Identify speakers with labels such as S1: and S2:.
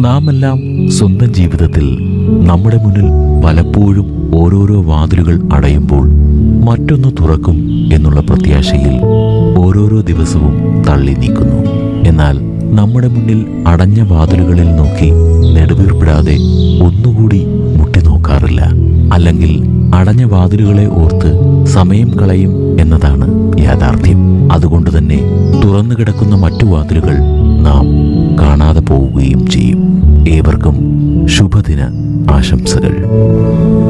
S1: നാം എല്ലാം സ്വന്തം ജീവിതത്തിൽ നമ്മുടെ മുന്നിൽ പലപ്പോഴും ഓരോരോ വാതിലുകൾ അടയുമ്പോൾ മറ്റൊന്ന് തുറക്കും എന്നുള്ള പ്രത്യാശയിൽ ഓരോരോ ദിവസവും തള്ളി നീക്കുന്നു എന്നാൽ നമ്മുടെ മുന്നിൽ അടഞ്ഞ വാതിലുകളിൽ നോക്കി നെടുവീർപ്പിടാതെ ഒന്നുകൂടി മുട്ടി നോക്കാറില്ല അല്ലെങ്കിൽ അടഞ്ഞ വാതിലുകളെ ഓർത്ത് സമയം കളയും എന്നതാണ് യാഥാർത്ഥ്യം അതുകൊണ്ട് തന്നെ തുറന്നു കിടക്കുന്ന മറ്റു വാതിലുകൾ നാം കാണാതെ പോവുകയും ചെയ്യും ഏവർക്കും ശുഭദിന ആശംസകൾ